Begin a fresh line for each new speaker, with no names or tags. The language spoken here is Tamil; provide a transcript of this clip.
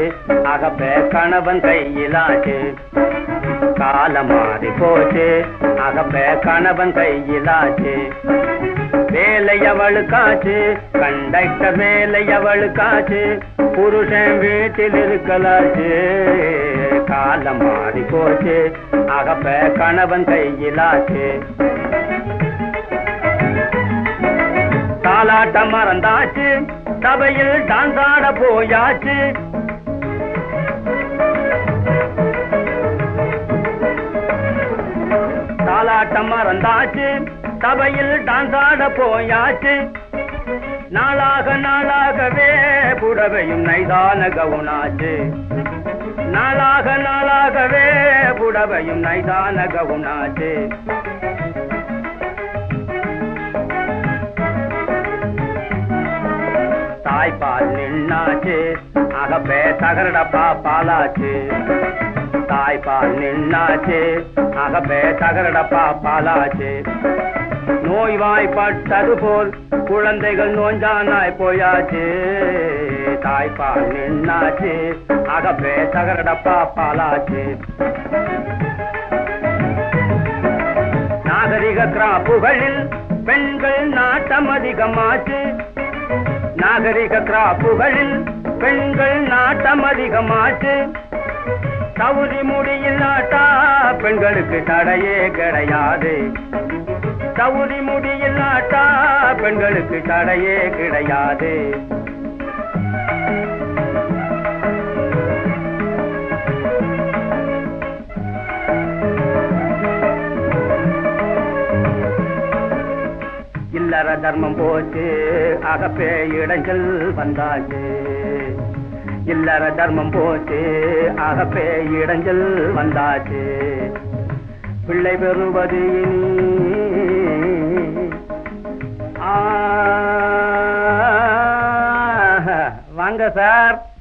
அகப்ப கணவன் கையிலாச்சு காலம் மாறி போச்சு அகப்ப கணவன் கையிலாச்சு வேலை அவளுக்காச்சு கண்டக்டர் வேலை அவளுக்காச்சு புருஷன் வீட்டில் இருக்கலாச்சு காலம் மாறி போச்சு அகப்ப கணவன் கையிலாச்சு தாலாட்டம் மறந்தாச்சு சபையில் டான்ஸ் ஆட போயாச்சு தாலாட்டம் மறந்தாச்சு சபையில் டான்ஸ் ஆட போயாச்சு நாளாக நாளாகவே புடவையும் நைதான கவுனாச்சு நாளாக நாளாகவே புடவையும் நைதான கவுனாச்சு தாய்ப்பால் நின்னாச்சு அகப்பே தகரடப்பா பாலாச்சு தாய்ப்பால் நின்னாச்சு அகப்பே தகரடப்பா பாலாச்சு நோய் வாய்ப்பட்டது போல் குழந்தைகள் நோஞ்சானாய் போயாச்சு தாய்ப்பால் நின்னாச்சு அகப்பே தகரடப்பா பாலாச்சு நாகரிக கிராப்புகளில் பெண்கள் நாட்டம் அதிகமாச்சு நாகரிக கிராப்புகளில் பெண்கள் நாட்டம் அதிகமாச்சு சவுதி முடியில்லாட்டா பெண்களுக்கு தடையே கிடையாது சவுதி முடியில்லாட்டா பெண்களுக்கு தடையே கிடையாது இல்லற தர்மம் போச்சு அகப்பே இடைஞ்சல் வந்தாச்சு இல்லற தர்மம் போச்சு அகப்பே இடைஞ்சல் வந்தாச்சு பிள்ளை பெறுவது இனி ஆ, வாங்க சார்